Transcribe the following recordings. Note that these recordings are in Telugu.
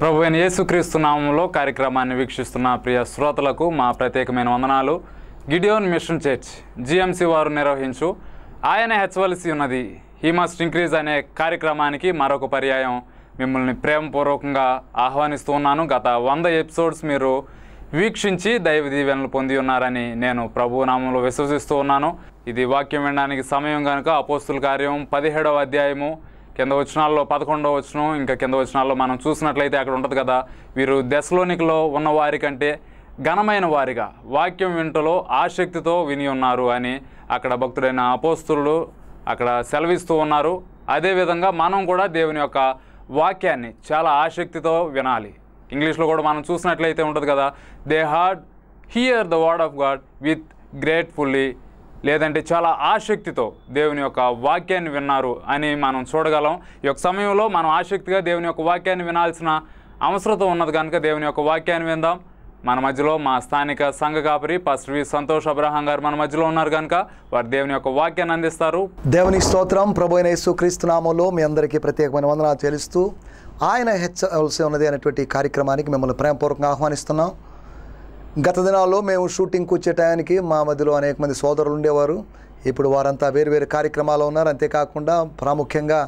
ప్రభు అయిన యేసుక్రీస్తు నామంలో కార్యక్రమాన్ని వీక్షిస్తున్న ప్రియ శ్రోతలకు మా ప్రత్యేకమైన వందనాలు గిడియోన్ మిషన్ చర్చ్ జిఎంసి వారు నిర్వహించు ఆయన హెచ్చవలసి ఉన్నది హీ మస్ట్ ఇంక్రీజ్ అనే కార్యక్రమానికి మరొక పర్యాయం మిమ్మల్ని ప్రేమపూర్వకంగా ఆహ్వానిస్తూ ఉన్నాను గత వంద ఎపిసోడ్స్ మీరు వీక్షించి దైవ దీవెనలు పొంది ఉన్నారని నేను ప్రభు నామంలో విశ్వసిస్తూ ఉన్నాను ఇది వాక్యం వినడానికి సమయం కనుక అపోస్తుల కార్యం పదిహేడవ అధ్యాయము కింద వచనాల్లో పదకొండవ వచనం ఇంకా కింద వచనాల్లో మనం చూసినట్లయితే అక్కడ ఉంటుంది కదా వీరు దశలోనికలో ఉన్న వారి కంటే ఘనమైన వారిగా వాక్యం వింటలో ఆసక్తితో విని ఉన్నారు అని అక్కడ భక్తుడైన అపోస్తులు అక్కడ సెలవిస్తూ ఉన్నారు అదేవిధంగా మనం కూడా దేవుని యొక్క వాక్యాన్ని చాలా ఆసక్తితో వినాలి ఇంగ్లీష్లో కూడా మనం చూసినట్లయితే ఉంటుంది కదా they heard hear the word of God with gratefully లేదంటే చాలా ఆసక్తితో దేవుని యొక్క వాక్యాన్ని విన్నారు అని మనం చూడగలం ఈ యొక్క సమయంలో మనం ఆసక్తిగా దేవుని యొక్క వాక్యాన్ని వినాల్సిన అవసరత ఉన్నది కనుక దేవుని యొక్క వాక్యాన్ని విందాం మన మధ్యలో మా స్థానిక సంఘ కాపరి పాస్టర్ వి సంతోష్ అబ్రహాం గారు మన మధ్యలో ఉన్నారు కనుక వారు దేవుని యొక్క వాక్యాన్ని అందిస్తారు దేవుని స్తోత్రం ప్రభు అయిన యేసుక్రీస్తు నామంలో మీ అందరికీ ప్రత్యేకమైన వందనాలు చెల్లిస్తూ ఆయన హెచ్చవలసి ఉన్నది అనేటువంటి కార్యక్రమానికి మిమ్మల్ని ప్రేమపూర్వకంగా ఆహ్వానిస్తున్నాం గత దినాల్లో మేము షూటింగ్కి వచ్చే టయానికి మా మధ్యలో అనేక మంది సోదరులు ఉండేవారు ఇప్పుడు వారంతా వేరు వేరు కార్యక్రమాలు ఉన్నారు అంతేకాకుండా ప్రాముఖ్యంగా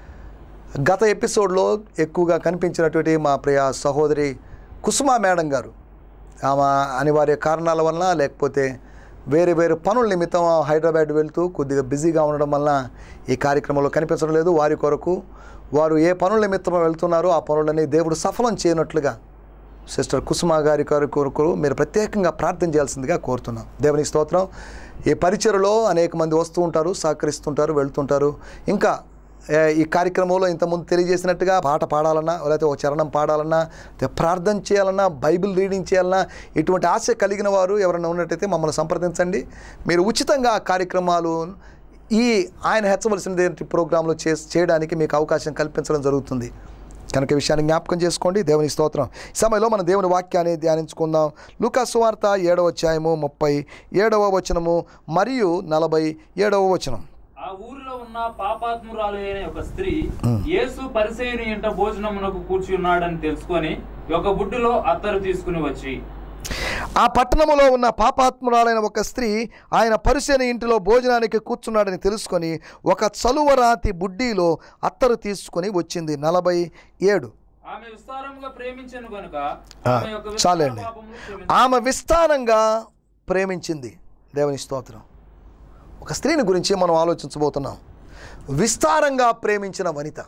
గత ఎపిసోడ్లో ఎక్కువగా కనిపించినటువంటి మా ప్రియ సహోదరి కుసుమా మేడం గారు ఆమె అనివార్య కారణాల వలన లేకపోతే వేరే వేరే పనుల నిమిత్తం హైదరాబాద్ వెళ్తూ కొద్దిగా బిజీగా ఉండడం వలన ఈ కార్యక్రమంలో కనిపించడం లేదు వారి కొరకు వారు ఏ పనుల నిమిత్తం వెళ్తున్నారో ఆ పనులని దేవుడు సఫలం చేయనట్లుగా సిస్టర్ కుసుమ గారి గారి కొరకు మీరు ప్రత్యేకంగా ప్రార్థన చేయాల్సిందిగా కోరుతున్నాం దేవుని స్తోత్రం ఈ పరిచయలో అనేక మంది వస్తూ ఉంటారు సహకరిస్తుంటారు వెళ్తుంటారు ఇంకా ఏ, ఈ కార్యక్రమంలో ఇంతకుముందు తెలియజేసినట్టుగా పాట పాడాలన్నా లేకపోతే ఒక చరణం పాడాలన్నా లేకపోతే ప్రార్థన చేయాలన్నా బైబిల్ రీడింగ్ చేయాలన్నా ఇటువంటి ఆశ కలిగిన వారు ఎవరైనా ఉన్నట్టయితే మమ్మల్ని సంప్రదించండి మీరు ఉచితంగా ఆ కార్యక్రమాలు ఈ ఆయన హెచ్చవలసిన ప్రోగ్రాంలో చే చేయడానికి మీకు అవకాశం కల్పించడం జరుగుతుంది కనుక ఈ విషయాన్ని జ్ఞాపకం చేసుకోండి దేవుని స్తోత్రం ఈ సమయంలో మన దేవుని వాక్యాన్ని ధ్యానించుకుందాం లూకా సువార్త ఏడవ అధ్యాయము ముప్పై ఏడవ వచనము మరియు నలభై ఏడవ వచనం ఆ ఊరిలో ఉన్న పాపాత్మురాలు అయిన ఒక స్త్రీ యేసు పరిసేయుని ఇంట భోజనమునకు కూర్చి ఉన్నాడని తెలుసుకొని ఒక బుడ్డిలో అత్తరు తీసుకుని వచ్చి ఆ పట్టణములో ఉన్న పాపాత్మురాలైన ఒక స్త్రీ ఆయన పరిసేన ఇంటిలో భోజనానికి కూర్చున్నాడని తెలుసుకొని ఒక చలువరాతి బుడ్డీలో అత్తరు తీసుకొని వచ్చింది నలభై ఏడు ఆమె విస్తారముగా ప్రేమించను గనుక ఆ, ఆమె యొక్క విస్తార చాలండి పాపములు క్షమించు. ఆమె విస్తారంగా ప్రేమించింది దేవుని స్తోత్రం ఒక స్త్రీని గురించి మనం ఆలోచించబోతున్నాం విస్తారంగా ప్రేమించిన వనిత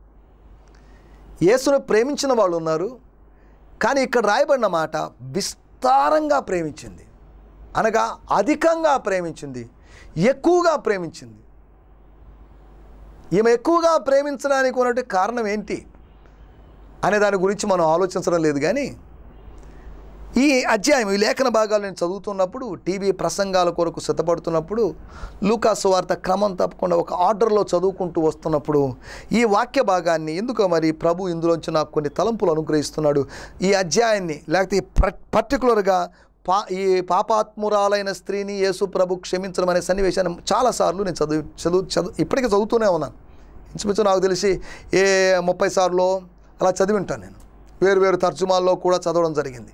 యేసును ప్రేమించిన వాళ్ళు ఉన్నారు కానీ ఇక్కడ రాయబడిన మాట విస్తారంగా ప్రేమించింది అనగా అధికంగా ప్రేమించింది ఎక్కువగా ప్రేమించింది ఈమె ఎక్కువగా ప్రేమించడానికి ఉన్నట్టు కారణం ఏంటి అనే దాని గురించి మనం ఆలోచించడం లేదు కానీ ఈ అధ్యాయం ఈ లేఖన భాగాలు నేను చదువుతున్నప్పుడు టీవీ ప్రసంగాల కొరకు సిద్ధపడుతున్నప్పుడు లూకాసు వార్త క్రమం తప్పకుండా ఒక ఆర్డర్లో చదువుకుంటూ వస్తున్నప్పుడు ఈ వాక్య భాగాన్ని ఎందుకో మరి ప్రభు ఇందులోంచి నాకు కొన్ని తలంపులు అనుగ్రహిస్తున్నాడు ఈ అధ్యాయాన్ని లేకపోతే ఈ ప్ర పర్టికులర్గా పా ఈ పాపాత్మురాలైన స్త్రీని యేసు ప్రభు క్షమించడం అనే సన్నివేశాన్ని చాలాసార్లు నేను చదువు చదువు చదువు ఇప్పటికీ చదువుతూనే ఉన్నాను ఇంచుమించు నాకు తెలిసి ఏ ముప్పై సార్లు అలా చదివి ఉంటాను నేను వేరు వేరు తర్జుమాల్లో కూడా చదవడం జరిగింది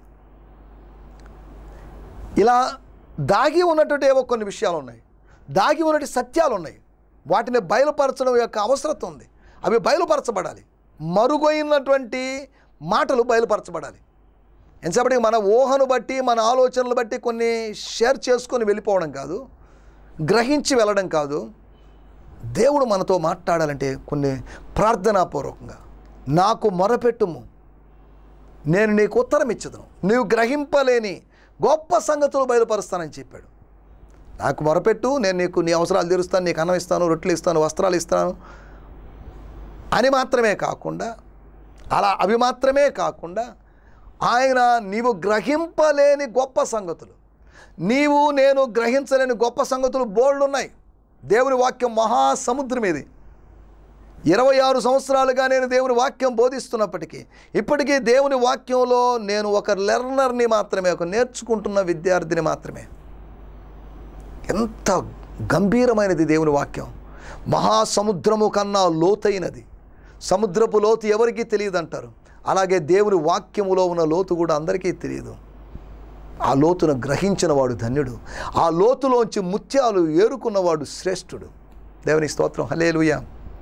ఇలా దాగి ఉన్నటువంటి ఏవో కొన్ని విషయాలు ఉన్నాయి దాగి ఉన్నటువంటి సత్యాలు ఉన్నాయి వాటిని బయలుపరచడం యొక్క అవసరత ఉంది అవి బయలుపరచబడాలి మరుగైనటువంటి మాటలు బయలుపరచబడాలి ఎంతసేపటికి మన ఊహను బట్టి మన ఆలోచనలు బట్టి కొన్ని షేర్ చేసుకొని వెళ్ళిపోవడం కాదు గ్రహించి వెళ్ళడం కాదు దేవుడు మనతో మాట్లాడాలంటే కొన్ని ప్రార్థనాపూర్వకంగా నాకు మొరపెట్టుము నేను నీకు ఉత్తరం ఇచ్చదును నీవు గ్రహింపలేని గొప్ప సంగతులు బయలుపరుస్తానని చెప్పాడు నాకు మొరపెట్టు నేను నీకు నీ అవసరాలు తీరుస్తాను నీకు అన్నం ఇస్తాను రొట్టెలు ఇస్తాను వస్త్రాలు ఇస్తాను అని మాత్రమే కాకుండా అలా అవి మాత్రమే కాకుండా ఆయన నీవు గ్రహింపలేని గొప్ప సంగతులు నీవు నేను గ్రహించలేని గొప్ప సంగతులు బోల్డ్ ఉన్నాయి దేవుని వాక్యం మహాసముద్రం ఇది ఇరవై ఆరు సంవత్సరాలుగా నేను దేవుని వాక్యం బోధిస్తున్నప్పటికీ ఇప్పటికీ దేవుని వాక్యంలో నేను ఒక లెర్నర్ని మాత్రమే ఒక నేర్చుకుంటున్న విద్యార్థిని మాత్రమే ఎంత గంభీరమైనది దేవుని వాక్యం మహాసముద్రము కన్నా లోతైనది సముద్రపు లోతు ఎవరికీ తెలియదు అంటారు అలాగే దేవుని వాక్యములో ఉన్న లోతు కూడా అందరికీ తెలియదు ఆ లోతును గ్రహించిన వాడు ధన్యుడు ఆ లోతులోంచి ముత్యాలు ఏరుకున్నవాడు శ్రేష్ఠుడు దేవుని స్తోత్రం హలేలుయ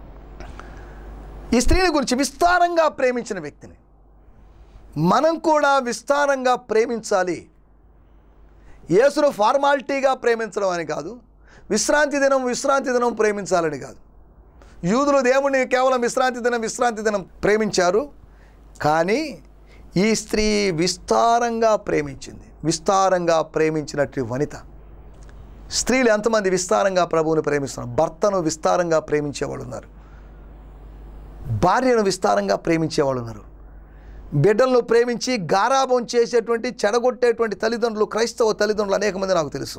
ఈ స్త్రీని గురించి విస్తారంగా ప్రేమించిన వ్యక్తిని మనం కూడా విస్తారంగా ప్రేమించాలి యేసును ఫార్మాలిటీగా ప్రేమించడం అని కాదు విశ్రాంతి దినం విశ్రాంతి దినం ప్రేమించాలని కాదు యూదులు దేవుణ్ణి కేవలం విశ్రాంతి దినం విశ్రాంతి దినం ప్రేమించారు కానీ ఈ స్త్రీ విస్తారంగా ప్రేమించింది విస్తారంగా ప్రేమించినట్టు వనిత స్త్రీలు ఎంతమంది విస్తారంగా ప్రభువుని ప్రేమిస్తున్నారు భర్తను విస్తారంగా ప్రేమించేవాళ్ళు ఉన్నారు భార్యను విస్తారంగా ప్రేమించేవాళ్ళు ఉన్నారు బిడ్డలను ప్రేమించి గారాభం చేసేటువంటి చెడగొట్టేటువంటి తల్లిదండ్రులు క్రైస్తవ తల్లిదండ్రులు అనేక మంది నాకు తెలుసు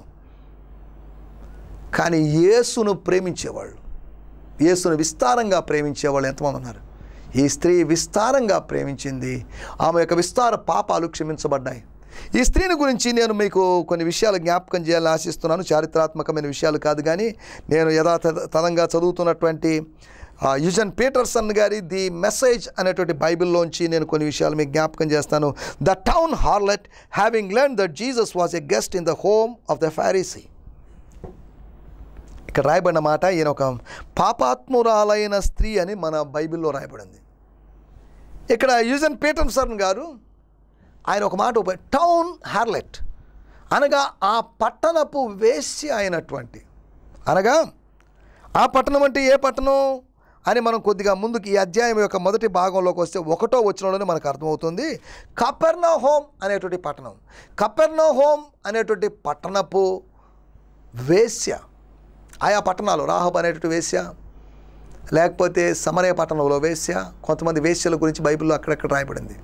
కానీ యేసును ప్రేమించేవాళ్ళు యేసును విస్తారంగా ప్రేమించేవాళ్ళు ఎంతమంది ఉన్నారు ఈ స్త్రీ విస్తారంగా ప్రేమించింది ఆమె యొక్క విస్తార పాపాలు క్షమించబడ్డాయి ఈ స్త్రీని గురించి నేను మీకు కొన్ని విషయాలు జ్ఞాపకం చేయాలని ఆశిస్తున్నాను చారిత్రాత్మకమైన విషయాలు కాదు కానీ నేను యథాతథంగా చదువుతున్నటువంటి ఆ, యుజన్ పీటర్సన్ గారి ది మెసేజ్ అనేటువంటి బైబిల్లోంచి నేను కొన్ని విషయాలు మీకు జ్ఞాపకం చేస్తాను the town harlot having learn that Jesus was a guest in the home of the Pharisee ఇక్కడ రాయబడిన మాట ఈయన ఒక పాపాత్మురాలైన స్త్రీ అని మన బైబిల్లో రాయబడింది ఇక్కడ యూజన్ పీటర్సన్ గారు ఆయన ఒక మాట ఉప టౌన్ హార్లెట్ అనగా ఆ పట్టణపు వేశ్య అయినటువంటి అనగా ఆ పట్టణం అంటే ఏ పట్టణం అని మనం కొద్దిగా ముందుకు ఈ అధ్యాయం యొక్క మొదటి భాగంలోకి వస్తే ఒకటో వచ్చినలోనే మనకు అర్థమవుతుంది కపెర్నా హోమ్ అనేటువంటి పట్టణం కపెర్నా హోమ్ అనేటువంటి పట్టణపు వేశ్య ఆయా పట్టణాలు రాహబ్ అనేటువంటి వేశ్య లేకపోతే సమరయ పట్టణంలో వేశ్య కొంతమంది వేశ్యల గురించి బైబిల్లో అక్కడక్కడ రాయబడింది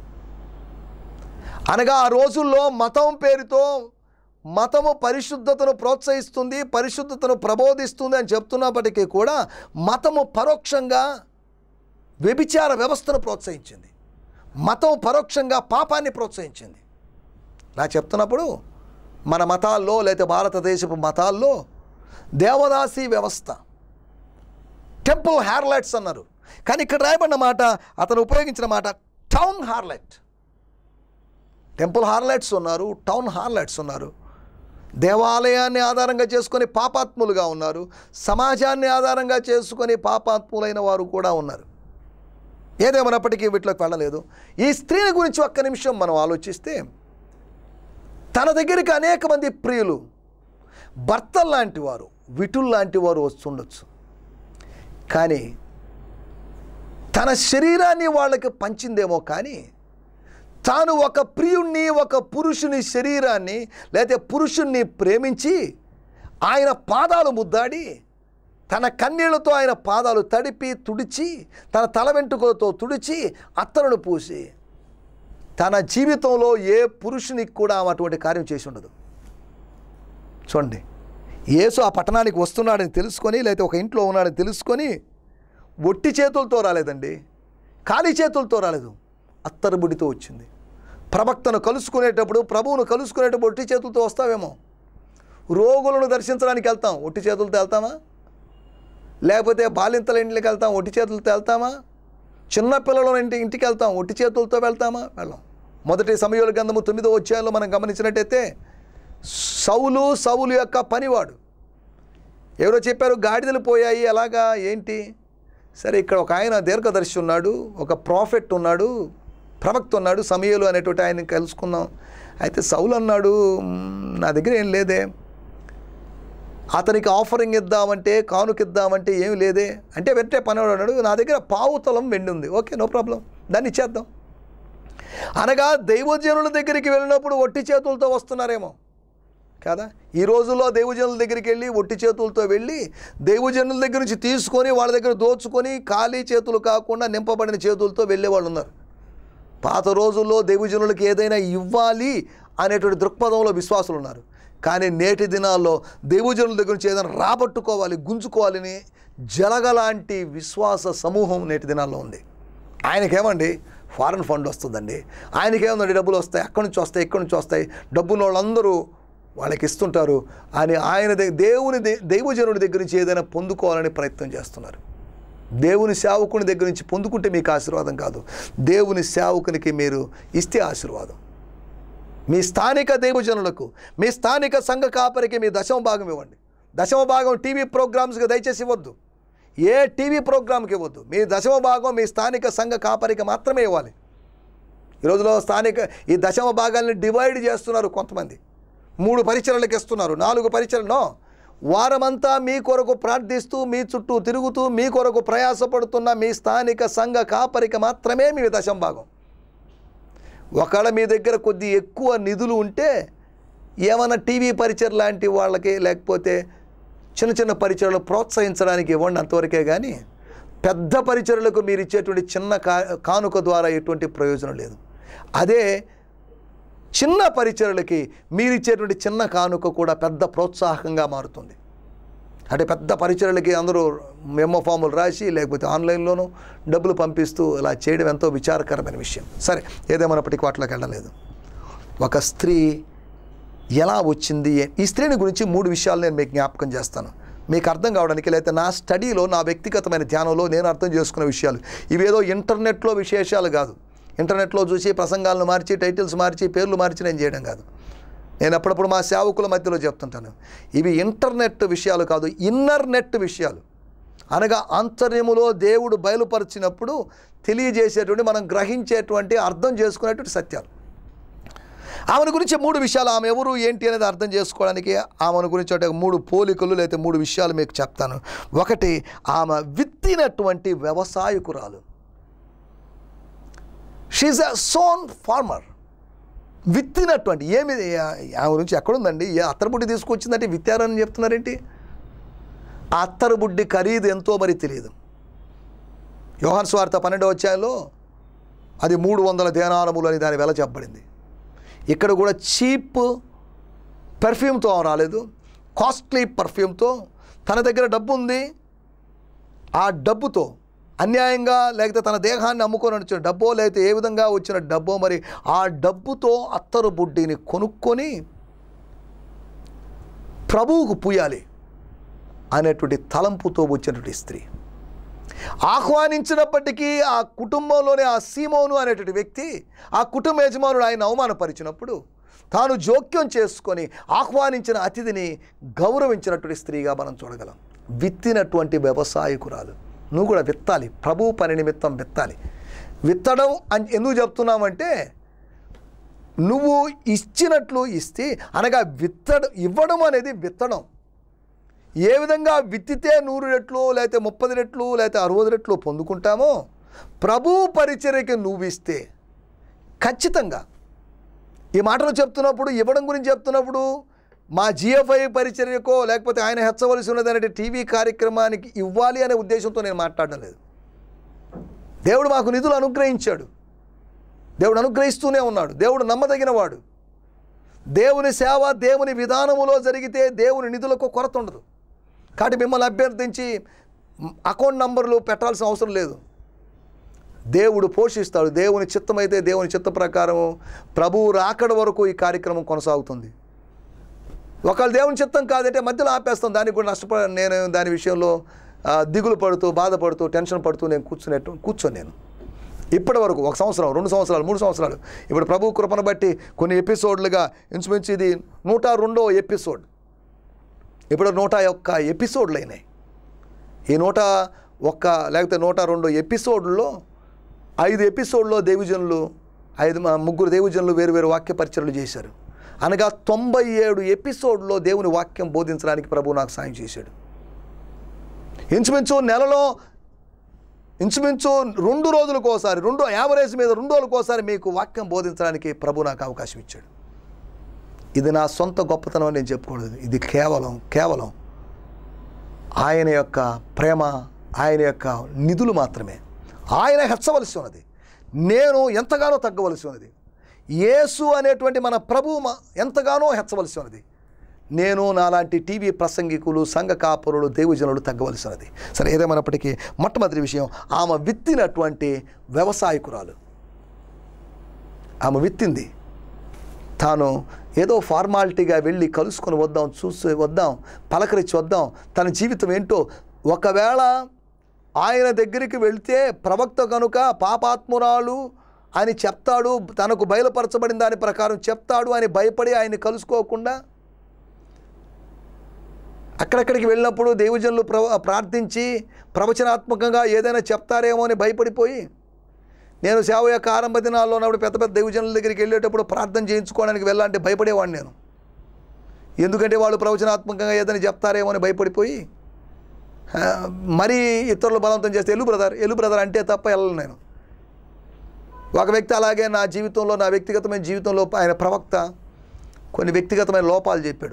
అనగా ఆ రోజుల్లో మతం పేరుతో మతము పరిశుద్ధతను ప్రోత్సహిస్తుంది పరిశుద్ధతను ప్రబోధిస్తుంది అని చెప్తున్నప్పటికీ కూడా మతము పరోక్షంగా వ్యభిచార వ్యవస్థను ప్రోత్సహించింది మతం పరోక్షంగా పాపాన్ని ప్రోత్సహించింది నా చెప్తున్నప్పుడు మన మతాల్లో లేదా భారతదేశపు మతాల్లో దేవదాసి వ్యవస్థ టెంపుల్ హార్లెట్స్ అన్నారు కానీ ఇక్కడ రాయబడిన మాట అతను ఉపయోగించిన మాట టౌన్ హార్లెట్ టెంపుల్ హార్లెట్స్ ఉన్నారు టౌన్ హార్లెట్స్ ఉన్నారు దేవాలయాన్ని ఆధారంగా చేసుకొని పాపాత్ములుగా ఉన్నారు సమాజాన్ని ఆధారంగా చేసుకొని పాపాత్ములైన వారు కూడా ఉన్నారు ఏదేమైనప్పటికీ వీటిలోకి వెళ్ళలేదు ఈ స్త్రీని గురించి ఒక్క నిమిషం మనం ఆలోచిస్తే తన దగ్గరికి అనేక మంది ప్రియులు భర్తలు లాంటి వారు విటులు లాంటి వారు వస్తుండొచ్చు కానీ తన శరీరాన్ని వాళ్ళకి పంచిందేమో కానీ తాను ఒక ప్రియుణ్ణి ఒక పురుషుని శరీరాన్ని లేకపోతే పురుషుణ్ణి ప్రేమించి ఆయన పాదాలు ముద్దాడి తన కన్నీళ్లతో ఆయన పాదాలు తడిపి తుడిచి తన తల వెంట్రుకలతో తుడిచి అత్తరును పూసి తన జీవితంలో ఏ పురుషునికి కూడా ఆమె అటువంటి కార్యం చేసి ఉండదు చూడండి యేసు ఆ పట్టణానికి వస్తున్నాడని తెలుసుకొని లేకపోతే ఒక ఇంట్లో ఉన్నాడని తెలుసుకొని ఒట్టి చేతులతో రాలేదండి ఖాళీ చేతులతో రాలేదు అత్తరుబుడితో వచ్చింది ప్రవక్తను కలుసుకునేటప్పుడు ప్రభువును కలుసుకునేటప్పుడు ఒట్టి చేతులతో వస్తావేమో రోగులను దర్శించడానికి వెళ్తాం ఒట్టి చేతులతో వెళ్తామా లేకపోతే బాలింతల ఇంటికి వెళ్తాం ఒట్టి చేతులతో వెళ్తామా చిన్న పిల్లల ఇంటి ఇంటికి వెళ్తాం ఒట్టి చేతులతో వెళ్తామా వెళ్ళాం మొదటి సమయాల గంధము తొమ్మిదో వచ్చాయలో మనం గమనించినట్టయితే సౌలు సౌలు యొక్క పనివాడు ఎవరో చెప్పారు గాడిదలు పోయాయి అలాగా ఏంటి సరే ఇక్కడ ఒక ఆయన దీర్ఘదర్శి ఉన్నాడు ఒక ప్రాఫెట్ ఉన్నాడు ప్రవక్త ఉన్నాడు సమయలు అనేటువంటి ఆయన కలుసుకుందాం అయితే సౌలు అన్నాడు "మ్మ్, నా దగ్గర ఏం లేదే అతనికి ఆఫరింగ్ ఇద్దామంటే కానుక ఇద్దామంటే ఏమి లేదే అంటే వెంటనే పనివాడు అన్నాడు నా దగ్గర పావుతలం వెండి ఉంది ఓకే నో ప్రాబ్లం దాన్ని ఇచ్చేద్దాం అనగా దైవజనుల దగ్గరికి వెళ్ళినప్పుడు ఒట్టి చేతులతో వస్తున్నారేమో కదా ఈ రోజుల్లో దైవజనుల దగ్గరికి వెళ్ళి ఒట్టి చేతులతో వెళ్ళి దైవజనుల దగ్గర నుంచి తీసుకొని వాళ్ళ దగ్గర దోచుకొని ఖాళీ చేతులు కాకుండా నింపబడిన చేతులతో వెళ్ళే వాళ్ళు ఉన్నారు పాత రోజుల్లో దైవజనులకు ఏదైనా ఇవ్వాలి అనేటువంటి దృక్పథంలో విశ్వాసులు ఉన్నారు కానీ నేటి దినాల్లో దైవజనుల దగ్గర నుంచి ఏదైనా రాబట్టుకోవాలి గుంజుకోవాలని జలగలాంటి విశ్వాస సమూహం నేటి దినాల్లో ఉంది ఆయనకేమండి ఫారెన్ ఫండ్ వస్తుందండి ఆయనకేముందండి డబ్బులు వస్తాయి అక్కడి నుంచి వస్తాయి ఇక్కడి నుంచి వస్తాయి డబ్బున్న వాళ్ళందరూ వాళ్ళకి ఇస్తుంటారు అని ఆయన దగ్గర దేవుని దే- దైవజనుడి దగ్గర నుంచి ఏదైనా పొందుకోవాలని ప్రయత్నం చేస్తున్నారు దేవుని సేవకుని దగ్గర నుంచి పొందుకుంటే మీకు ఆశీర్వాదం కాదు దేవుని సేవకునికి మీరు ఇస్తే ఆశీర్వాదం మీ స్థానిక దేవజనులకు మీ స్థానిక సంఘ కాపరికి మీ దశమ భాగం ఇవ్వండి దశమ భాగం టీవీ ప్రోగ్రామ్స్కి దయచేసి ఇవ్వద్దు ఏ టీవీ ప్రోగ్రామ్కి ఇవ్వద్దు మీ దశమ భాగం మీ స్థానిక సంఘ కాపరికి మాత్రమే ఇవ్వాలి ఈ రోజులో స్థానిక ఈ దశమ భాగాల్ని డివైడ్ చేస్తున్నారు కొంతమంది మూడు పరిచయలకు ఇస్తున్నారు నాలుగు పరిచయలను వారమంతా మీ కొరకు ప్రార్థిస్తూ మీ చుట్టూ తిరుగుతూ మీ కొరకు ప్రయాసపడుతున్న మీ స్థానిక సంఘ కాపరికి మాత్రమే మీ దశమ భాగం ఒకవేళ మీ దగ్గర కొద్ది ఎక్కువ నిధులు ఉంటే ఏమైనా టీవీ పరిచయం లాంటి వాళ్ళకి లేకపోతే చిన్న చిన్న పరిచయలు ప్రోత్సహించడానికి ఇవ్వండి అంతవరకే కానీ పెద్ద పరిచయలకు మీరు ఇచ్చేటువంటి చిన్న కా కానుక ద్వారా ఎటువంటి ప్రయోజనం లేదు అదే చిన్న పరిచయలకి మీరు ఇచ్చేటువంటి చిన్న కానుక కూడా పెద్ద ప్రోత్సాహకంగా మారుతుంది అంటే పెద్ద పరిచయలకి అందరూ మెమో ఫాములు రాసి లేకపోతే ఆన్లైన్లోనూ డబ్బులు పంపిస్తూ ఇలా చేయడం ఎంతో విచారకరమైన విషయం సరే ఏదేమైనప్పటికీ వాటిలోకి వెళ్ళలేదు ఒక స్త్రీ ఎలా వచ్చింది ఈ స్త్రీని గురించి మూడు విషయాలు నేను మీకు జ్ఞాపకం చేస్తాను మీకు అర్థం కావడానికి లేకపోతే నా స్టడీలో నా వ్యక్తిగతమైన ధ్యానంలో నేను అర్థం చేసుకున్న విషయాలు ఇవేదో ఇంటర్నెట్లో విశేషాలు కాదు ఇంటర్నెట్లో చూసి ప్రసంగాలను మార్చి టైటిల్స్ మార్చి పేర్లు మార్చి నేను చేయడం కాదు నేను అప్పుడప్పుడు మా సేవకుల మధ్యలో చెప్తుంటాను ఇవి ఇంటర్నెట్ విషయాలు కాదు ఇన్నర్ నెట్ విషయాలు అనగా ఆంతర్యములో దేవుడు బయలుపరిచినప్పుడు తెలియజేసేటువంటి మనం గ్రహించేటువంటి అర్థం చేసుకునేటువంటి సత్యాలు ఆమెను గురించి మూడు విషయాలు ఆమె ఎవరు ఏంటి అనేది అర్థం చేసుకోవడానికి ఆమెను గురించి అంటే మూడు పోలికలు లేకపోతే మూడు విషయాలు మీకు చెప్తాను ఒకటి ఆమె విత్తినటువంటి వ్యవసాయకురాలు షీజ్ అ సోన్ ఫార్మర్ విత్తినటువంటి ఏమి ఆమె గురించి ఎక్కడుందండి ఏ అత్తరబుడ్డి తీసుకొచ్చిందంటే విత్తారని చెప్తున్నారేంటి ఆ అత్తరబుడ్డి ఖరీదు ఎంతో మరి తెలియదు యోహాన్ స్వార్థ పన్నెండవ అధ్యాయంలో అది మూడు వందల దేనారములు అని దాని వెల చెప్పబడింది ఇక్కడ కూడా చీప్ పెర్ఫ్యూమ్తో ఆమె రాలేదు కాస్ట్లీ పర్ఫ్యూమ్తో తన దగ్గర డబ్బు ఉంది ఆ డబ్బుతో అన్యాయంగా లేకపోతే తన దేహాన్ని అమ్ముకొని వచ్చిన డబ్బో లేకపోతే ఏ విధంగా వచ్చిన డబ్బో మరి ఆ డబ్బుతో అత్తరు బుడ్డిని కొనుక్కొని ప్రభువుకు పూయాలి అనేటువంటి తలంపుతో వచ్చినటువంటి స్త్రీ ఆహ్వానించినప్పటికీ ఆ కుటుంబంలోనే ఆ సీమోను అనేటువంటి వ్యక్తి ఆ కుటుంబ యజమానుడు ఆయన అవమానపరిచినప్పుడు తాను జోక్యం చేసుకొని ఆహ్వానించిన అతిథిని గౌరవించినటువంటి స్త్రీగా మనం చూడగలం విత్తినటువంటి వ్యవసాయకురాలు నువ్వు కూడా విత్తాలి ప్రభు పని నిమిత్తం విత్తాలి విత్తడం అని ఎందుకు చెప్తున్నామంటే నువ్వు ఇచ్చినట్లు ఇస్తే అనగా విత్తడం ఇవ్వడం అనేది విత్తడం ఏ విధంగా విత్తితే నూరు రెట్లు లేకపోతే ముప్పది రెట్లు లేకపోతే అరవై రెట్లు పొందుకుంటామో ప్రభు పరిచర్యకి నువ్వు ఇస్తే ఖచ్చితంగా ఈ మాటలు చెప్తున్నప్పుడు ఇవ్వడం గురించి చెప్తున్నప్పుడు మా జిఎఫ్ఐ పరిచర్యకో లేకపోతే ఆయన హెచ్చవలసి ఉన్నది అనే టీవీ కార్యక్రమానికి ఇవ్వాలి అనే ఉద్దేశంతో నేను మాట్లాడడం లేదు దేవుడు మాకు నిధులు అనుగ్రహించాడు దేవుడు అనుగ్రహిస్తూనే ఉన్నాడు దేవుడు నమ్మదగినవాడు దేవుని సేవ దేవుని విధానములో జరిగితే దేవుని నిధులకు కొరత ఉండదు కాబట్టి మిమ్మల్ని అభ్యర్థించి అకౌంట్ నంబర్లు పెట్టాల్సిన అవసరం లేదు దేవుడు పోషిస్తాడు దేవుని చిత్తమైతే దేవుని చిత్త ప్రకారం ప్రభువు రాకడ వరకు ఈ కార్యక్రమం కొనసాగుతుంది ఒకవేళ దేవుని చిత్తం కాదంటే మధ్యలో ఆపేస్తాం దానికి కూడా నష్టపడ నేను దాని విషయంలో ఆ, దిగులు పడుతూ బాధపడుతూ టెన్షన్ పడుతూ నేను కూర్చునేట్టు కూర్చోను నేను ఇప్పటి వరకు ఒక సంవత్సరం రెండు సంవత్సరాలు మూడు సంవత్సరాలు ఇప్పుడు ప్రభు కృపను బట్టి కొన్ని ఎపిసోడ్లుగా ఇంచుమించు ఇది నూట రెండో ఎపిసోడ్ ఇప్పుడు నూట ఒక్క ఎపిసోడ్లు అయినాయి ఈ నూట ఒక్క లేకపోతే నూట రెండు ఎపిసోడ్లో ఐదు ఎపిసోడ్లో దేవిజనులు ఐదు మ- ముగ్గురు దేవిజనులు వేరు వేరు వాక్య పరిచయలు చేశారు అనగా తొంభై ఏడు ఎపిసోడ్లో దేవుని వాక్యం బోధించడానికి ప్రభు నాకు సాయం చేశాడు ఇంచుమించు నెలలో ఇంచుమించు రెండు రోజులకు ఒకసారి రెండు యావరేజ్ మీద రెండు రోజులకు ఒకసారి మీకు వాక్యం బోధించడానికి ప్రభు నాకు అవకాశం ఇచ్చాడు ఇది నా సొంత గొప్పతనం అని నేను చెప్పుకోలేదు ఇది కేవలం కేవలం ఆయన యొక్క ప్రేమ ఆయన యొక్క నిధులు మాత్రమే ఆయన హెచ్చవలసి ఉన్నది నేను ఎంతగానో తగ్గవలసి ఉన్నది యేసు అనేటువంటి మన ప్రభువు మ- ఎంతగానో హెచ్చవలసి ఉన్నది నేను నాలాంటి టీవీ ప్రసంగికులు సంఘ కాపురులు దేవుజనులు తగ్గవలసి ఉన్నది సరే ఏదేమైనప్పటికీ మొట్టమొదటి విషయం ఆమె విత్తినటువంటి వ్యవసాయకురాలు ఆమె విత్తింది తాను ఏదో ఫార్మాలిటీగా వెళ్ళి కలుసుకొని వద్దాం చూసి వద్దాం పలకరించి వద్దాం తన జీవితం ఏంటో ఒకవేళ ఆయన దగ్గరికి వెళ్తే ప్రవక్త కనుక పాపాత్మురాలు అని చెప్తాడు తనకు బయలుపరచబడిన దాని ప్రకారం చెప్తాడు అని భయపడి ఆయన్ని కలుసుకోకుండా అక్కడక్కడికి వెళ్ళినప్పుడు దేవజనులు ప్ర ప్రార్థించి ప్రవచనాత్మకంగా ఏదైనా చెప్తారేమో అని భయపడిపోయి నేను సేవ యొక్క ఆరంభ దినాల్లో ఉన్నప్పుడు పెద్ద పెద్ద దేవజనుల దగ్గరికి వెళ్ళేటప్పుడు ప్రార్థన చేయించుకోవడానికి వెళ్ళాలంటే భయపడేవాడిని నేను ఎందుకంటే వాళ్ళు ప్రవచనాత్మకంగా ఏదైనా చెప్తారేమో అని భయపడిపోయి ఆ, మరీ ఇతరులు బలవంతం చేస్తే ఎల్లు బ్రదర్ ఎల్లు బ్రదర్ అంటే తప్ప వెళ్ళను నేను ఒక వ్యక్తి అలాగే నా జీవితంలో నా వ్యక్తిగతమైన జీవితంలో ఆయన ప్రవక్త కొన్ని వ్యక్తిగతమైన లోపాలు చెప్పాడు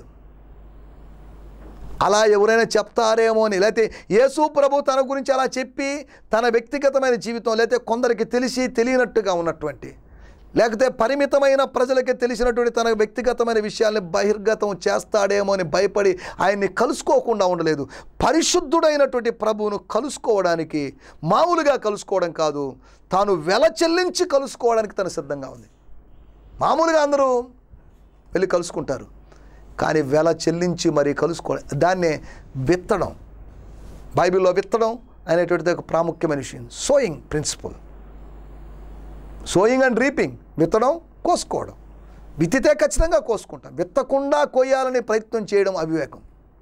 అలా ఎవరైనా చెప్తారేమో అని లేకపోతే యేసు ప్రభు తన గురించి అలా చెప్పి తన వ్యక్తిగతమైన జీవితం లేకపోతే కొందరికి తెలిసి తెలియనట్టుగా ఉన్నటువంటి లేకపోతే పరిమితమైన ప్రజలకి తెలిసినటువంటి తన వ్యక్తిగతమైన విషయాల్ని బహిర్గతం చేస్తాడేమో అని భయపడి ఆయన్ని కలుసుకోకుండా ఉండలేదు పరిశుద్ధుడైనటువంటి ప్రభువును కలుసుకోవడానికి మామూలుగా కలుసుకోవడం కాదు తాను వెల చెల్లించి కలుసుకోవడానికి తను సిద్ధంగా ఉంది మామూలుగా అందరూ వెళ్ళి కలుసుకుంటారు కానీ వెల చెల్లించి మరి కలుసుకోవడం దాన్నే విత్తడం బైబిల్లో విత్తడం అనేటువంటిది ఒక ప్రాముఖ్యమైన విషయం sowing principle sowing and reaping విత్తడం కోసుకోవడం విత్తితే ఖచ్చితంగా కోసుకుంటాం విత్తకుండా కోయాలని ప్రయత్నం చేయడం అవివేకం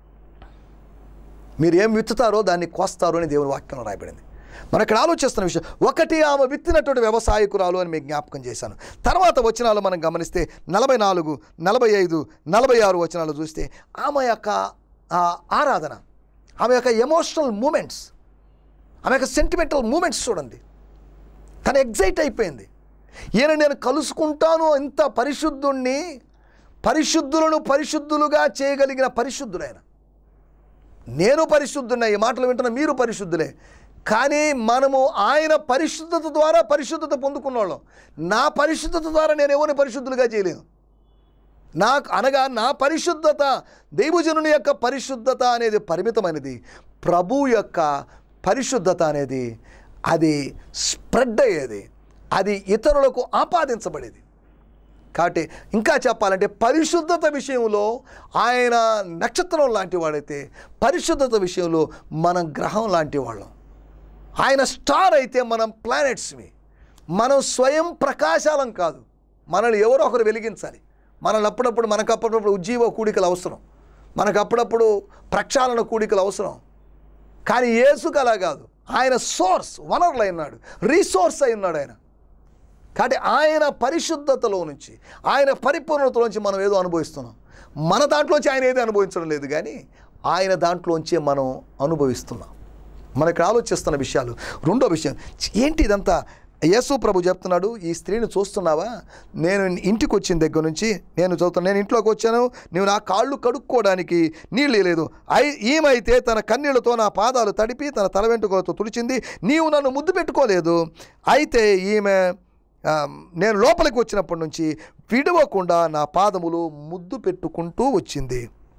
మీరు ఏం విత్తుతారో దాన్ని కోస్తారు అని దేవుని వాక్యంలో రాయబడింది మనం ఇక్కడ ఆలోచిస్తున్న విషయం ఒకటి ఆమె విత్తినటువంటి వ్యవసాయకురాలు అని మీకు జ్ఞాపకం చేశాను తర్వాత వచనాలు మనం గమనిస్తే నలభై నాలుగు నలభై ఐదు నలభై ఆరు వచనాలు చూస్తే ఆమె యొక్క ఆ, ఆరాధన ఆమె యొక్క ఎమోషనల్ మూమెంట్స్ ఆమె యొక్క సెంటిమెంటల్ మూమెంట్స్ చూడండి తను ఎగ్జైట్ అయిపోయింది ఈయన నేను కలుసుకుంటాను ఇంత పరిశుద్ధుణ్ణి పరిశుద్ధులను పరిశుద్ధులుగా చేయగలిగిన పరిశుద్ధుడైన నేను పరిశుద్ధున్నా ఈ మాటలు వింటున్న మీరు పరిశుద్ధులే కానీ మనము ఆయన పరిశుద్ధత ద్వారా పరిశుద్ధత పొందుకున్నవాళ్ళం నా పరిశుద్ధత ద్వారా నేను ఎవరిని పరిశుద్ధులుగా చేయలేను నాకు అనగా నా పరిశుద్ధత దైవజనుని యొక్క పరిశుద్ధత అనేది పరిమితమైనది ప్రభు యొక్క పరిశుద్ధత అనేది అది స్ప్రెడ్ అయ్యేది అది ఇతరులకు ఆపాదించబడేది కాబట్టి ఇంకా చెప్పాలంటే పరిశుద్ధత విషయంలో ఆయన నక్షత్రం లాంటి వాడైతే పరిశుద్ధత విషయంలో మనం గ్రహం లాంటి వాళ్ళం ఆయన స్టార్ అయితే మనం ప్లానెట్స్వి మనం స్వయం ప్రకాశాలం కాదు మనల్ని ఎవరో ఒకరు వెలిగించాలి మనల్ని అప్పుడప్పుడు మనకు అప్పుడప్పుడు ఉజ్జీవ కూడికలు అవసరం మనకు అప్పుడప్పుడు ప్రక్షాళన కూడికలు అవసరం కానీ యేసుకు అలా కాదు ఆయన సోర్స్ వనరులు అయినాడు రీసోర్స్ అయి ఉన్నాడు ఆయన కాబట్టి ఆయన పరిశుద్ధతలో నుంచి ఆయన పరిపూర్ణతలో నుంచి మనం ఏదో అనుభవిస్తున్నాం మన దాంట్లోంచి ఆయన ఏది అనుభవించడం లేదు కానీ ఆయన దాంట్లోంచే మనం అనుభవిస్తున్నాం మనకి ఆలోచిస్తున్న విషయాలు రెండో విషయం ఏంటి ఇదంతా యేసు ప్రభు చెప్తున్నాడు ఈ స్త్రీని చూస్తున్నావా నేను ఇంటికి వచ్చిన దగ్గర నుంచి నేను చదువుతాను నేను ఇంట్లోకి వచ్చాను నీవు నా కాళ్ళు కడుక్కోవడానికి నీళ్ళు లేదు అయి ఈమైతే తన కన్నీళ్లతో నా పాదాలు తడిపి తన తల వెంట్రుకలతో తుడిచింది నీవు నన్ను ముద్దు పెట్టుకోలేదు అయితే ఈమె ఆ, నేను లోపలికి వచ్చినప్పటి నుంచి విడవకుండా నా పాదములు ముద్దు పెట్టుకుంటూ వచ్చింది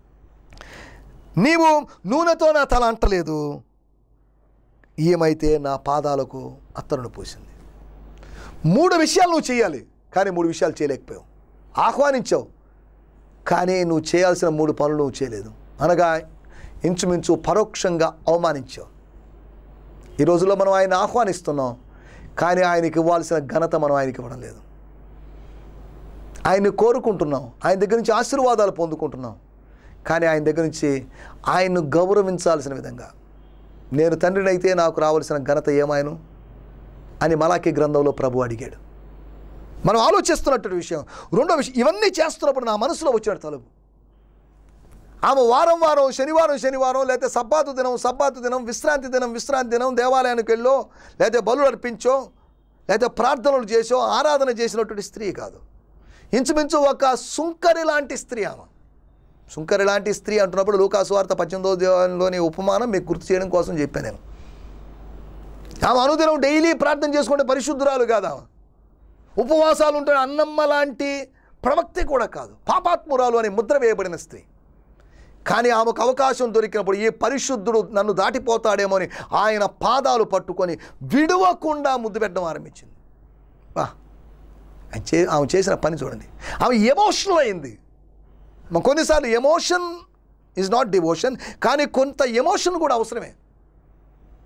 నీవు నూనెతో నా తల అంటలేదు ఏమైతే నా పాదాలకు అత్తరును పూసింది మూడు విషయాలు నువ్వు చేయాలి కానీ మూడు విషయాలు చేయలేకపోయావు ఆహ్వానించావు కానీ నువ్వు చేయాల్సిన మూడు పనులు నువ్వు చేయలేదు అనగా ఇంచుమించు పరోక్షంగా అవమానించావు ఈ రోజుల్లో మనం ఆయన ఆహ్వానిస్తున్నాం కానీ ఆయనకి ఇవ్వాల్సిన ఘనత మనం ఆయనకి ఇవ్వడం లేదు ఆయన్ని కోరుకుంటున్నాం ఆయన దగ్గర నుంచి ఆశీర్వాదాలు పొందుకుంటున్నాం కానీ ఆయన దగ్గర నుంచి ఆయన్ను గౌరవించాల్సిన విధంగా నేను తండ్రినైతే నాకు రావాల్సిన ఘనత ఏమాయను అని మలాకి గ్రంథంలో ప్రభు అడిగాడు మనం ఆలోచిస్తున్నటువంటి విషయం రెండో విషయం ఇవన్నీ చేస్తున్నప్పుడు నా మనసులో వచ్చిన తలుపు ఆమె వారం వారం శనివారం శనివారం లేకపోతే సబ్బాతు దినం సబ్బాతు దినం విశ్రాంతి దినం విశ్రాంతి దినం దేవాలయానికి వెళ్ళో లేకపోతే బలు అర్పించో లేకపోతే ప్రార్థనలు చేసో ఆరాధన చేసినటువంటి స్త్రీ కాదు ఇంచుమించు ఒక సుంకరి లాంటి స్త్రీ ఆమె సుంకరి లాంటి స్త్రీ అంటున్నప్పుడు లూకాసు వార్త పద్దెనిమిదో దేవాలయంలోని ఉపమానం మీకు గుర్తు చేయడం కోసం చెప్పాను నేను ఆమె అనుదినం డైలీ ప్రార్థన చేసుకుంటే పరిశుద్ధురాలు కాదు ఆమె ఉపవాసాలు ఉంటే అన్నమ్మ లాంటి ప్రవక్తి కూడా కాదు పాపాత్మురాలు అని ముద్ర వేయబడిన స్త్రీ కానీ ఆమెకు అవకాశం దొరికినప్పుడు ఈ పరిశుద్ధుడు నన్ను దాటిపోతాడేమో అని ఆయన పాదాలు పట్టుకొని విడవకుండా ముద్దు పెట్టడం ఆరంభించింది వా ఆయన చే ఆమె చేసిన పని చూడండి ఆమె ఎమోషనల్ అయింది మ- కొన్నిసార్లు ఎమోషన్ ఈజ్ నాట్ డివోషన్ కానీ కొంత ఎమోషన్ కూడా అవసరమే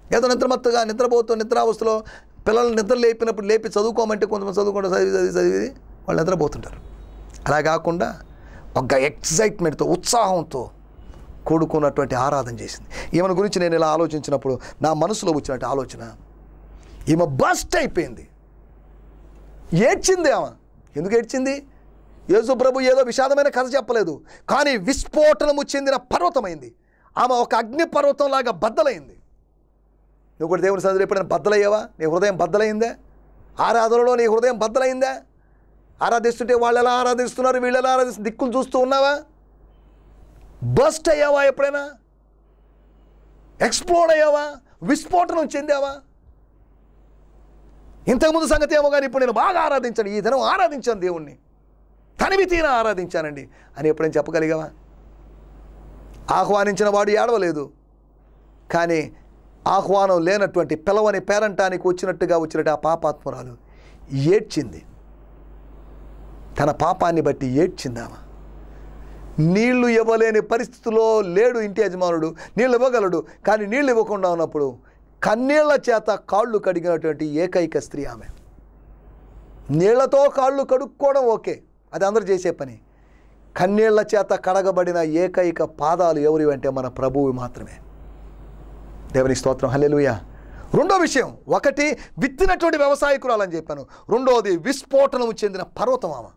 ఏదో నిద్రమత్తుగా నిద్రపోతూ నిద్రావస్థలో పిల్లల్ని నిద్ర లేపినప్పుడు లేపి చదువుకోమంటే కొంతమంది చదువుకుంటూ చదివి చదివి చదివి వాళ్ళు నిద్రపోతుంటారు అలా కాకుండా ఒక ఎక్సైట్మెంట్తో ఉత్సాహంతో కూడుకున్నటువంటి ఆరాధన చేసింది ఈమెను గురించి నేను ఇలా ఆలోచించినప్పుడు నా మనసులో వచ్చినట్టు ఆలోచన ఈమె బస్ట్ అయిపోయింది ఏడ్చింది ఆమె ఎందుకు ఏడ్చింది యేసు ప్రభు ఏదో విషాదమైన కథ చెప్పలేదు కానీ విస్ఫోటనము చెందిన పర్వతమైంది ఆమె ఒక అగ్ని పర్వతంలాగా బద్దలైంది నువ్వు కూడా దేవుని సన్నిధిలో ఎప్పుడైనా బద్దలయ్యావా నీ హృదయం బద్దలైందా ఆరాధనలో నీ హృదయం బద్దలైందా ఆరాధిస్తుంటే వాళ్ళు ఎలా ఆరాధిస్తున్నారు వీళ్ళు ఎలా ఆరాధిస్తున్నారు దిక్కులు చూస్తూ ఉన్నావా బస్ట్ అయ్యావా ఎప్పుడైనా ఎక్స్ప్లోడ్ అయ్యావా విస్ఫోటనం చెందావా ఇంతకుముందు సంగతి ఏమో కానీ ఇప్పుడు నేను బాగా ఆరాధించాను ఈ దినం ఆరాధించాను దేవుణ్ణి తనివి తీర ఆరాధించానండి అని ఎప్పుడైనా చెప్పగలిగావా ఆహ్వానించిన వాడు ఏడవలేదు కానీ ఆహ్వానం లేనటువంటి పిలవని పేరంటానికి వచ్చినట్టుగా వచ్చినట్టు ఆ పాపాత్మురాలు ఏడ్చింది తన పాపాన్ని బట్టి ఏడ్చిందామా నీళ్లు ఇవ్వలేని పరిస్థితిలో లేడు ఇంటి యజమానుడు నీళ్ళు ఇవ్వగలడు కానీ నీళ్ళు ఇవ్వకుండా ఉన్నప్పుడు కన్నీళ్ల చేత కాళ్ళు కడిగినటువంటి ఏకైక స్త్రీ ఆమె నీళ్లతో కాళ్ళు కడుక్కోవడం ఓకే అది అందరూ చేసే పని కన్నీళ్ల చేత కడగబడిన ఏకైక పాదాలు ఎవరి అంటే మన ప్రభువు మాత్రమే దేవుని స్తోత్రం హల్లెలూయా రెండో విషయం ఒకటి విత్తినటువంటి వ్యవసాయకురాలని చెప్పాను రెండోది విస్ఫోటనం చెందిన పర్వతం ఆమె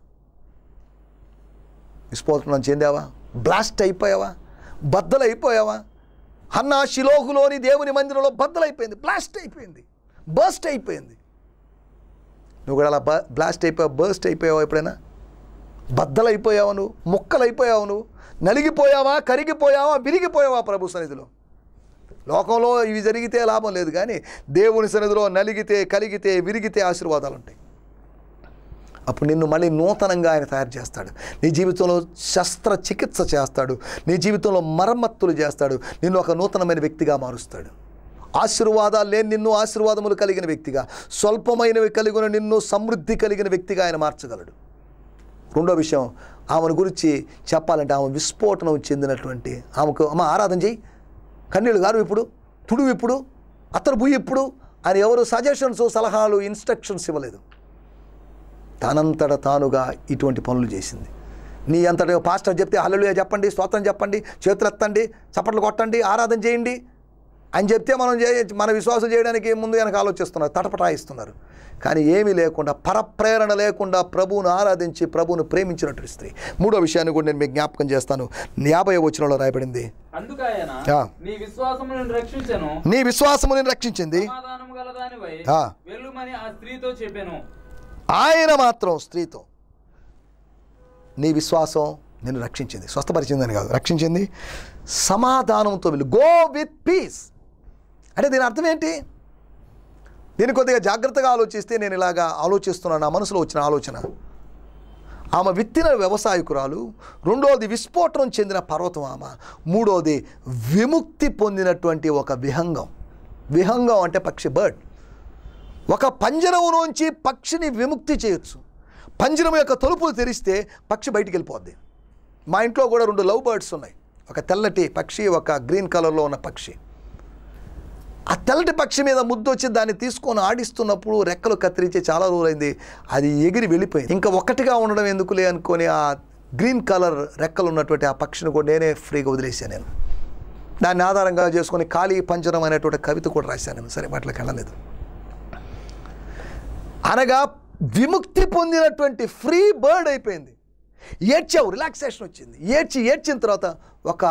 విస్ఫోటనం చెందావా బ్లాస్ట్ అయిపోయావా బద్దలైపోయావా అన్న శిలోహులోని దేవుని మందిరంలో బద్దలైపోయింది బ్లాస్ట్ అయిపోయింది బర్స్ట్ అయిపోయింది నువ్వు కూడా అలా బ బ్లాస్ట్ అయిపోయావు బర్స్ట్ అయిపోయావా ఎప్పుడైనా బద్దలైపోయావా నువ్వు ముక్కలైపోయావు నువ్వు నలిగిపోయావా కరిగిపోయావా విరిగిపోయావా ప్రభు సన్నిధిలో లోకంలో ఇవి జరిగితే లాభం లేదు కానీ దేవుని సన్నిధిలో నలిగితే కలిగితే విరిగితే ఆశీర్వాదాలు ఉంటాయి అప్పుడు నిన్ను మళ్ళీ నూతనంగా ఆయన తయారు చేస్తాడు నీ జీవితంలో శస్త్రచికిత్స చేస్తాడు నీ జీవితంలో మరమ్మత్తులు చేస్తాడు నిన్ను ఒక నూతనమైన వ్యక్తిగా మారుస్తాడు ఆశీర్వాదాలు లేని నిన్ను ఆశీర్వాదములు కలిగిన వ్యక్తిగా స్వల్పమైనవి కలిగిన నిన్ను సమృద్ధి కలిగిన వ్యక్తిగా ఆయన మార్చగలడు రెండో విషయం ఆమెను గురించి చెప్పాలంటే ఆమె విస్ఫోటనం చెందినటువంటి ఆమెకు అమ్మ ఆరాధన చేయి కన్నీళ్ళు గారు ఇప్పుడు తుడు ఇప్పుడు అత్తరు బుయ్యి ఇప్పుడు అని ఎవరు సజెషన్స్ సలహాలు ఇన్స్ట్రక్షన్స్ ఇవ్వలేదు తనంతట తానుగా ఇటువంటి పనులు చేసింది నీ అంతట పాస్టర్ చెప్తే హల్లెలూయా చెప్పండి స్తోత్రం చెప్పండి చేతులు ఎత్తండి చప్పట్లు కొట్టండి ఆరాధన చేయండి అని చెప్తే మనం చే మన విశ్వాసం చేయడానికి ముందు వెనక ఆలోచిస్తున్నారు తటపటాయిస్తున్నారు కానీ ఏమీ లేకుండా పరప్రేరణ లేకుండా ప్రభువును ఆరాధించి ప్రభువును ప్రేమించినటువంటి స్త్రీ మూడో విషయాన్ని కూడా నేను మీకు జ్ఞాపకం చేస్తాను యాభై వచనంలో రాయబడింది అందుకు ఆయన ఆ. నీ విశ్వాసములను రక్షించను నీ విశ్వాసముని రక్షించింది సమాధానము గలదానివై ఆ. వెళ్ళుమని ఆ స్త్రీతో చెప్పాను ఆయన మాత్రం స్త్రీతో నీ విశ్వాసం నిన్ను రక్షించింది స్వస్థపరిచిందని కాదు రక్షించింది సమాధానంతో వెళ్ళు గో విత్ పీస్ అంటే దీని అర్థం ఏంటి దీన్ని కొద్దిగా జాగ్రత్తగా ఆలోచిస్తే నేను ఇలాగా ఆలోచిస్తున్నాను నా మనసులో వచ్చిన ఆలోచన ఆమె విత్తిన వ్యవసాయకురాలు రెండోది విస్ఫోటనం చెందిన పర్వతం ఆమె మూడోది విముక్తి పొందినటువంటి ఒక విహంగం విహంగం అంటే పక్షి బర్డ్ ఒక పంజరములోంచి పక్షిని విముక్తి చేయొచ్చు పంజరం యొక్క తలుపులు తెరిస్తే పక్షి బయటికి వెళ్ళిపోద్ది మా ఇంట్లో కూడా రెండు లవ్ బర్డ్స్ ఉన్నాయి ఒక తెల్లటి పక్షి ఒక గ్రీన్ కలర్లో ఉన్న పక్షి ఆ తెల్లటి పక్షి మీద ముద్దు వచ్చి దాన్ని తీసుకొని ఆడిస్తున్నప్పుడు రెక్కలు కత్తిరించి చాలా రోజులైంది అది ఎగిరి వెళ్ళిపోయింది ఇంకా ఒక్కటిగా ఉండడం ఎందుకులే అనుకొని ఆ గ్రీన్ కలర్ రెక్కలు ఉన్నటువంటి ఆ పక్షిని కూడా నేనే ఫ్రీగా వదిలేసాను నేను దాన్ని ఆధారంగా చేసుకొని ఖాళీ పంజరం అనేటువంటి కవిత కూడా రాశాను నేను సరే వాటిలోకి వెళ్ళలేదు అనగా విముక్తి పొందినటువంటి ఫ్రీ బర్డ్ అయిపోయింది ఏడ్చావు రిలాక్సేషన్ వచ్చింది ఏడ్చి ఏడ్చిన తర్వాత ఒక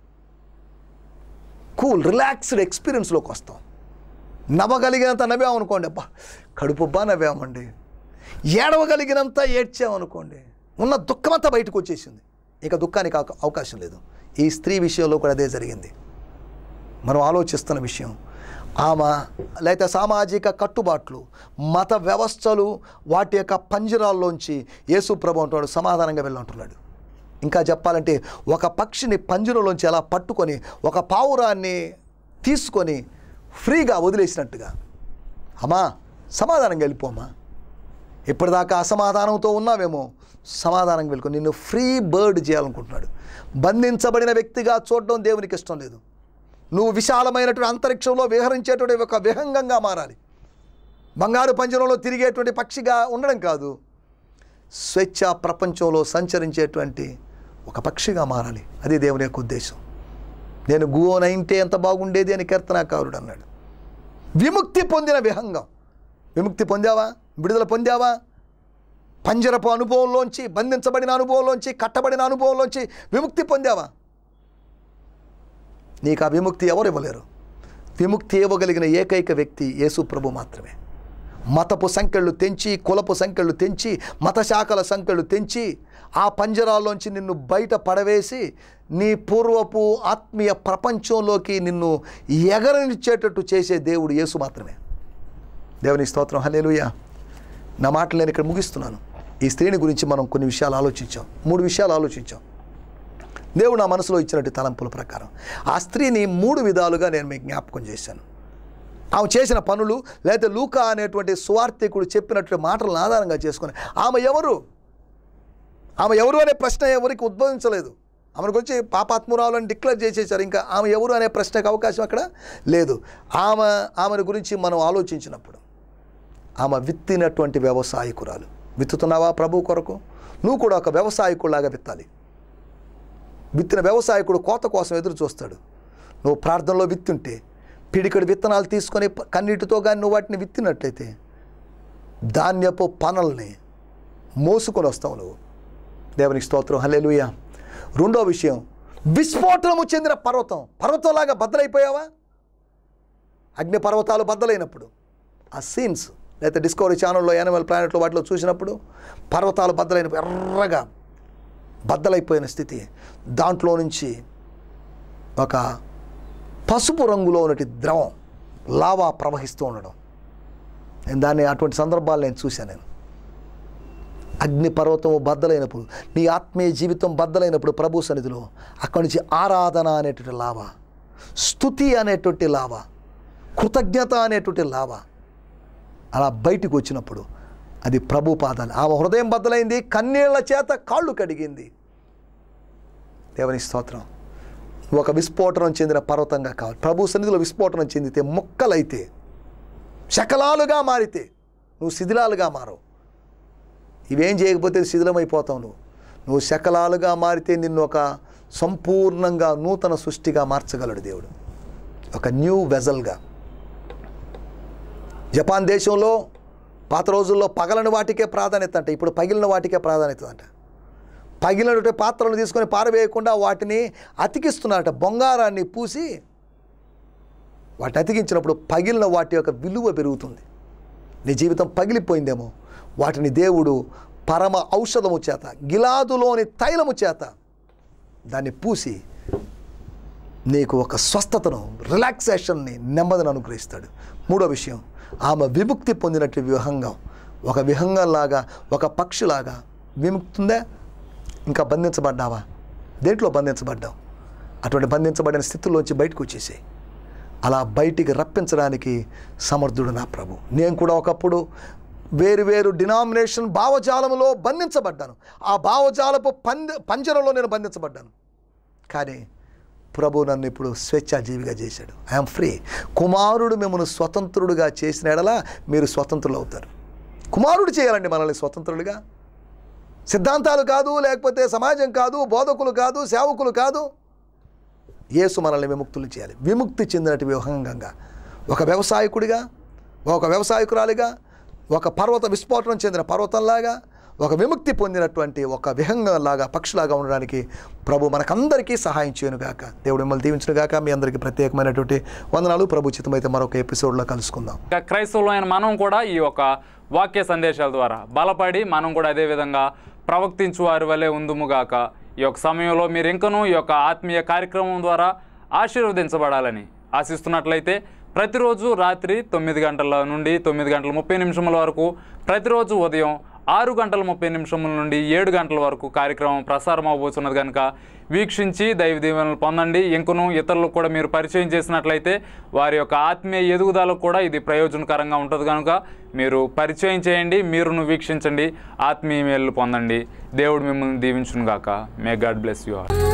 కూల్ రిలాక్స్డ్ ఎక్స్పీరియన్స్లోకి వస్తాం నవ్వగలిగినంత నవ్వామనుకోండి అబ్బా కడుపుబ్బా నవ్వామండి ఏడవగలిగినంత ఏడ్చామనుకోండి ఉన్న దుఃఖమంతా బయటకు వచ్చేసింది ఇక దుఃఖానికి అవకా- అవకాశం లేదు ఈ స్త్రీ విషయంలో కూడా అదే జరిగింది మనం ఆలోచిస్తున్న విషయం ఆమె లేకపోతే సామాజిక కట్టుబాట్లు మత వ్యవస్థలు వాటి యొక్క పంజరాల్లోంచి యేసు ప్రభు అంటున్నాడు సమాధానంగా వెళ్ళంటున్నాడు ఇంకా చెప్పాలంటే ఒక పక్షిని పంజరంలోంచి ఎలా పట్టుకొని ఒక పావురాన్ని తీసుకొని ఫ్రీగా వదిలేసినట్టుగా అమ్మా సమాధానంగా వెళ్ళిపోమ్మా ఇప్పటిదాకా అసమాధానంతో ఉన్నావేమో సమాధానంగా వెళ్ళుకో నిన్ను ఫ్రీ బర్డ్ చేయాలనుకుంటున్నాడు బంధించబడిన వ్యక్తిగా చూడడం దేవునికి ఇష్టం లేదు నువ్వు విశాలమైనటువంటి అంతరిక్షంలో విహరించేటువంటి ఒక విహంగంగా మారాలి బంగారు పంజరంలో తిరిగేటువంటి పక్షిగా ఉండడం కాదు స్వేచ్ఛ ప్రపంచంలో సంచరించేటువంటి ఒక పక్షిగా మారాలి అది దేవుని యొక్క ఉద్దేశం నేను గువోనైంటే ఎంత బాగుండేది అని కీర్తనాకారుడు అన్నాడు విముక్తి పొందిన విహంగం విముక్తి పొందావా విడుదల పొందావా పంజరపు అనుభవంలోంచి బంధించబడిన అనుభవంలోంచి కట్టబడిన అనుభవంలోంచి విముక్తి పొందావా నీకు ఆ విముక్తి ఎవరు ఇవ్వలేరు విముక్తి ఇవ్వగలిగిన ఏకైక వ్యక్తి యేసు ప్రభు మాత్రమే మతపు సంఖ్యలు తెంచి కులపు సంఖ్యలు తెంచి మత శాఖల సంఖ్యలు తెంచి ఆ పంజరాల్లోంచి నిన్ను బయట పడవేసి నీ పూర్వపు ఆత్మీయ ప్రపంచంలోకి నిన్ను ఎగరనిచ్చేటట్టు చేసే దేవుడు యేసు మాత్రమే దేవుని స్తోత్రం హలేలుయా నా మాటలు నేను ఇక్కడ ముగిస్తున్నాను ఈ స్త్రీని గురించి మనం కొన్ని విషయాలు ఆలోచించాం మూడు విషయాలు ఆలోచించాం దేవుడు నా మనసులో ఇచ్చినట్టు తలంపుల ప్రకారం ఆ స్త్రీని మూడు విధాలుగా నేను మీకు జ్ఞాపకం చేశాను ఆమె చేసిన పనులు లేదా లూకా అనేటువంటి సువార్థికుడు చెప్పినటువంటి మాటలను ఆధారంగా చేసుకుని ఆమె ఎవరు ఆమె ఎవరు అనే ప్రశ్న ఎవరికి ఉద్భవించలేదు ఆమెను గురించి పాపాత్మురాలు అని డిక్లేర్ చేసేసారు ఇంకా ఆమె ఎవరు అనే ప్రశ్నకు అవకాశం అక్కడ లేదు ఆమె ఆమెను గురించి మనం ఆలోచించినప్పుడు ఆమె విత్తినటువంటి వ్యవసాయకురాలు విత్తుతున్నావా ప్రభు కొరకు నువ్వు కూడా ఒక వ్యవసాయకుడిలాగా విత్తాలి విత్తిన వ్యవసాయకుడు కోత కోసం ఎదురు చూస్తాడు నువ్వు ప్రార్థనలో విత్తుంటే పిడికడి విత్తనాలు తీసుకొని ప- కన్నీటితో కానీ నువ్వు వాటిని విత్తినట్లయితే ధాన్యపు పనల్ని మోసుకొని వస్తావు నువ్వు దేవునికి స్తోత్రం హల్లెలూయ రెండో విషయం విస్ఫోటనము చెందిన పర్వతం పర్వతంలాగా బద్దలైపోయావా అగ్ని పర్వతాలు బద్దలైనప్పుడు ఆ సీన్స్ లేకపోతే డిస్కవరీ ఛానల్లో యానిమల్ ప్లానెట్లో వాటిలో చూసినప్పుడు పర్వతాలు బద్దలైన ఎర్రగా బద్దలైపోయిన స్థితి దాంట్లో నుంచి ఒక పసుపు రంగులో ఉన్నటి ద్రవం లావా ప్రవహిస్తూ ఉండడం నేను దాన్ని అటువంటి సందర్భాలు నేను చూశాను నేను అగ్ని పర్వతము బద్దలైనప్పుడు నీ ఆత్మీయ జీవితం బద్దలైనప్పుడు ప్రభు సన్నిధిలో అక్కడి నుంచి ఆరాధన అనేటువంటి లావ స్థుతి అనేటువంటి లావ కృతజ్ఞత అనేటువంటి లావ అలా బయటికి వచ్చినప్పుడు అది ప్రభు పాదాలు ఆమె హృదయం బద్దలైంది కన్నీళ్ల చేత కాళ్ళు కడిగింది దేవుని స్తోత్రం ఒక విస్ఫోటనం చెందిన పర్వతంగా కావాలి ప్రభు సన్నిధిలో విస్ఫోటనం చెందితే మొక్కలైతే శకలాలుగా మారితే నువ్వు శిథిలాలుగా మారవు ఇవేం చేయకపోతే శిథిలమైపోతావు నువ్వు నువ్వు శకలాలుగా మారితే నిన్ను ఒక సంపూర్ణంగా నూతన సృష్టిగా మార్చగలడు దేవుడు ఒక న్యూ వెజల్గా జపాన్ దేశంలో పాత రోజుల్లో పగలని వాటికే ప్రాధాన్యత అంట ఇప్పుడు పగిలిన వాటికే ప్రాధాన్యత అంట పగిలినటువంటి పాత్రలను తీసుకొని పారవేయకుండా వాటిని అతికిస్తున్నారట బొంగారాన్ని పూసి వాటిని అతికించినప్పుడు పగిలిన వాటి యొక్క విలువ పెరుగుతుంది నీ జీవితం పగిలిపోయిందేమో వాటిని దేవుడు పరమ ఔషధము చేత గిలాదులోని తైలము చేత దాన్ని పూసి నీకు ఒక స్వస్థతను రిలాక్సేషన్ని నెమ్మదిని అనుగ్రహిస్తాడు మూడో విషయం ఆమె విముక్తి పొందినట్టు విహంగం ఒక విహంగంలాగా ఒక పక్షిలాగా విముక్తుందా ఇంకా బంధించబడ్డావా దేంట్లో బంధించబడ్డావు అటువంటి బంధించబడిన స్థితిలోంచి బయటకు వచ్చేసాయి అలా బయటికి రప్పించడానికి సమర్థుడు నా ప్రభు నేను కూడా ఒకప్పుడు వేరు వేరు డినామినేషన్ భావజాలంలో బంధించబడ్డాను ఆ భావజాలపు పంద పంజరంలో నేను బంధించబడ్డాను కానీ ప్రభు నన్ను ఇప్పుడు స్వేచ్ఛాజీవిగా చేశాడు ఐఎమ్ ఫ్రీ కుమారుడు మిమ్మల్ని స్వతంత్రుడుగా చేసిన ఎడలా మీరు స్వతంత్రులు అవుతారు కుమారుడు చేయాలండి మనల్ని స్వతంత్రులుగా సిద్ధాంతాలు కాదు లేకపోతే సమాజం కాదు బోధకులు కాదు సేవకులు కాదు యేసు మనల్ని విముక్తులు చేయాలి విముక్తి చెందినటి విహంగంగా ఒక వ్యవసాయకుడిగా ఒక వ్యవసాయకురాలిగా ఒక పర్వత విస్ఫోటనం చెందిన పర్వతంలాగా ఒక విముక్తి పొందినటువంటి ఒక విహంగంలాగా పక్షులాగా ఉండడానికి ప్రభు మనకందరికీ సహాయం చేయనుగాక దేవుడు మిమ్మల్ని దీవించునుగాక మీ అందరికీ ప్రత్యేకమైనటువంటి వందనాలు ప్రభు చిత్తమైతే మరొక ఎపిసోడ్లో కలుసుకుందాం ఇక క్రైస్తవులైన మనం కూడా ఈ యొక్క వాక్య సందేశాల ద్వారా బలపడి మనం కూడా అదే విధంగా ప్రవర్తించు వారి వలె ఉందుముగాక ఈ యొక్క సమయంలో మీరు ఇంకనూ ఈ యొక్క ఆత్మీయ కార్యక్రమం ద్వారా ఆశీర్వదించబడాలని ఆశిస్తున్నట్లయితే ప్రతిరోజు రాత్రి తొమ్మిది గంటల నుండి తొమ్మిది గంటల ముప్పై నిమిషముల వరకు ప్రతిరోజు ఉదయం ఆరు గంటల ముప్పై నిమిషముల నుండి ఏడు గంటల వరకు కార్యక్రమం ప్రసారం అవబోతున్నది కనుక వీక్షించి దైవ దీవెనలు పొందండి ఇంకను ఇతరులకు కూడా మీరు పరిచయం చేసినట్లయితే వారి యొక్క ఆత్మీయ ఎదుగుదలకు కూడా ఇది ప్రయోజనకరంగా ఉంటుంది కనుక మీరు పరిచయం చేయండి మీరును వీక్షించండి ఆత్మీయ మేలు పొందండి దేవుడు మిమ్మల్ని దీవించునుగాక may God bless you all